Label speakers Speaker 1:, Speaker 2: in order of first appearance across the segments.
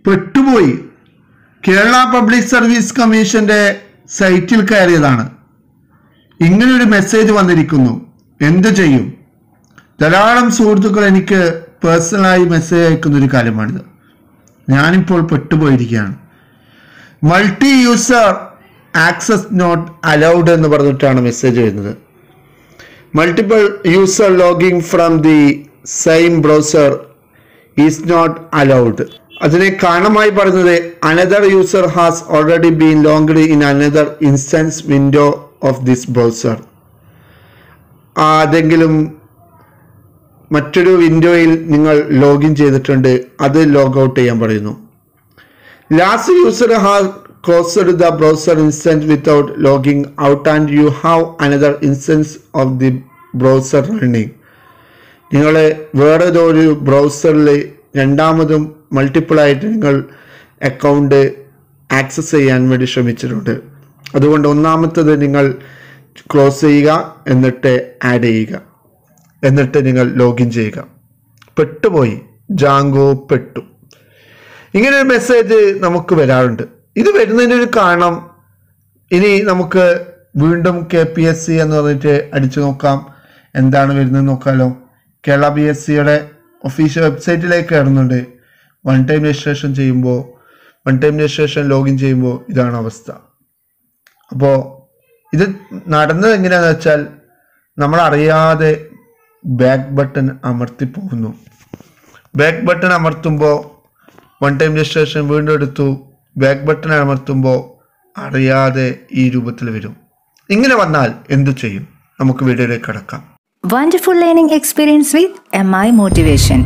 Speaker 1: പെട്ടുപോയി Kerala public service കമ്മീഷന്റെ സൈറ്റിൽ കയറിയതാണ് ഇങ്ങനൊരു മെസ്സേജ് വന്നിരിക്കുന്നു എന്തു ചെയ്യും ധാരാളം സുഹൃത്തുക്കൾ എനിക്ക് പേഴ്സണലായി മെസ്സേജ് അയക്കുന്ന ഒരു കാര്യമാണിത് ഞാനിപ്പോൾ പെട്ടുപോയിരിക്കുകയാണ് multi user access not allowed എന്ന് പറഞ്ഞിട്ടാണ് മെസ്സേജ് വരുന്നത് multiple user logging from the same browser is not allowed അതിനെ കാരണമായി പറയുന്നത് another user has already been logged in another instance window of this browser അതെങ്കിലും മറ്റൊരു വിൻഡോയിൽ നിങ്ങൾ ലോഗിൻ ചെയ്തിട്ടുണ്ട് അത് ലോഗ് ഔട്ട് ചെയ്യാൻ പറയുന്നു last user have closed the browser instance without logging out and you have another instance of the browser running നിങ്ങൾ വേറെ ഏതോ ഒരു ബ്രൗസറിൽ രണ്ടാമതും മൾട്ടിപ്പിൾ ആയിട്ട് നിങ്ങൾ അക്കൗണ്ട് ആക്സസ് ചെയ്യാൻ വേണ്ടി ശ്രമിച്ചിട്ടുണ്ട് അതുകൊണ്ട് ഒന്നാമത്തത് നിങ്ങൾ ക്ലോസ് ചെയ്യുക എന്നിട്ട് ആഡ് ചെയ്യുക എന്നിട്ട് നിങ്ങൾ ലോഗിൻ ചെയ്യുക പെട്ടുപോയി ജാങ്കോ പെട്ടു ഇങ്ങനെ ഒരു മെസ്സേജ് നമുക്ക് വരാറുണ്ട് ഇത് വരുന്നതിൻ്റെ ഒരു കാരണം ഇനി നമുക്ക് വീണ്ടും കെ പി എസ് സി എന്ന് പറഞ്ഞിട്ട് അടിച്ചു നോക്കാം എന്താണ് വരുന്നത് നോക്കാമല്ലോ കേരള പി എസ് സിയുടെ ഒഫീഷ്യൽ വെബ്സൈറ്റിലേക്ക് കയറുന്നുണ്ട് വൺ ടൈം രജിസ്ട്രേഷൻ ചെയ്യുമ്പോൾ വൺ ടൈം രജിസ്ട്രേഷൻ ലോഗിൻ ചെയ്യുമ്പോൾ ഇതാണ് അവസ്ഥ അപ്പോൾ ഇത് നടന്നത് എങ്ങനെയാണെന്ന് വെച്ചാൽ നമ്മൾ അറിയാതെ ബാക്ക് ബട്ടൺ അമർത്തി പോകുന്നു ബാക്ക് ബട്ടൺ അമർത്തുമ്പോൾ വൺ ടൈം രജിസ്ട്രേഷൻ വീണ്ടും എടുത്തു ബാക്ക് ബട്ടൺ അമർത്തുമ്പോൾ അറിയാതെ ഈ രൂപത്തിൽ വരും ഇങ്ങനെ വന്നാൽ എന്തു ചെയ്യും നമുക്ക് വീഡിയോയിലേക്ക് കടക്കാം
Speaker 2: Wonderful learning experience with MI Motivation.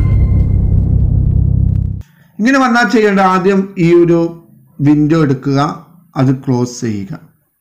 Speaker 1: ഇങ്ങനെ വന്നാൽ ചെയ്യേണ്ട ആദ്യം ഈ ഒരു വിൻഡോ എടുക്കുക അത് ക്ലോസ് ചെയ്യുക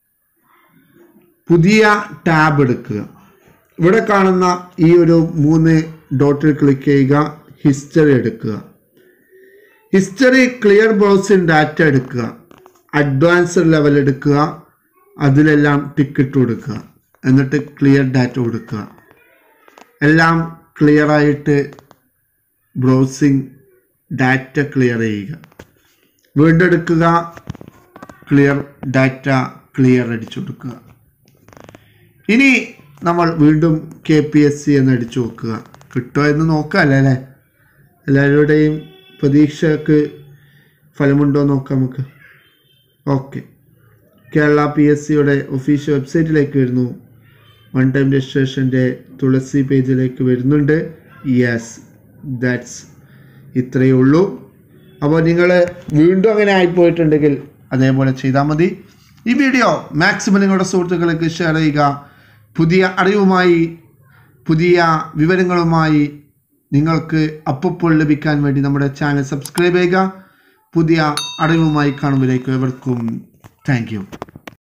Speaker 1: പുതിയ ടാബ് എടുക്കുക ഇവിടെ കാണുന്ന ഈ ഒരു മൂന്ന് ഡോട്ടിൽ ക്ലിക്ക് ചെയ്യുക ഹിസ്റ്ററി എടുക്കുക ഹിസ്റ്ററി ക്ലിയർ ബ്രൗസിംഗ് ഡാറ്റ എടുക്കുക അഡ്വാൻസ്ഡ് ലെവൽ എടുക്കുക അതിലെല്ലാം ടിക്കറ്റ് കൊടുക്കുക എന്നിട്ട് ക്ലിയർ ഡാറ്റ കൊടുക്കുക എല്ലാം ക്ലിയർ ആയിട്ട് ബ്രൗസിംഗ് ഡാറ്റ ക്ലിയർ ചെയ്യുക വീണ്ടും എടുക്കുക ക്ലിയർ ഡാറ്റ ക്ലിയർ അടിച്ചു കൊടുക്കുക ഇനി നമ്മൾ വീണ്ടും കെ പി എസ് സി എന്ന് അടിച്ചു നോക്കുക കിട്ടുമോ എന്ന് നോക്കാമല്ലേ അല്ലേ എല്ലാവരുടെയും പ്രതീക്ഷക്ക് ഫലമുണ്ടോ എന്ന് നോക്കാം നമുക്ക് ഓക്കെ കേരള പി എസ് സിയുടെ ഒഫീഷ്യൽ വെബ്സൈറ്റിലേക്ക് വരുന്നു വൺ ടൈം രജിസ്ട്രേഷൻ്റെ തുളസി പേജിലേക്ക് വരുന്നുണ്ട് യെസ് ദാറ്റ്സ് ഇത്രയേ ഉള്ളൂ അപ്പോൾ നിങ്ങൾ വീണ്ടും അങ്ങനെ ആയിപ്പോയിട്ടുണ്ടെങ്കിൽ അതേപോലെ ചെയ്താൽ മതി ഈ വീഡിയോ മാക്സിമം നിങ്ങളുടെ സുഹൃത്തുക്കൾക്ക് ഷെയർ ചെയ്യുക പുതിയ അറിവുമായി പുതിയ വിവരങ്ങളുമായി നിങ്ങൾക്ക് അപ്പോൾ ലഭിക്കാൻ വേണ്ടി നമ്മുടെ ചാനൽ സബ്സ്ക്രൈബ് ചെയ്യുക പുതിയ അറിവുമായി കാണുമ്പോഴേക്കും എവർക്കും താങ്ക് യു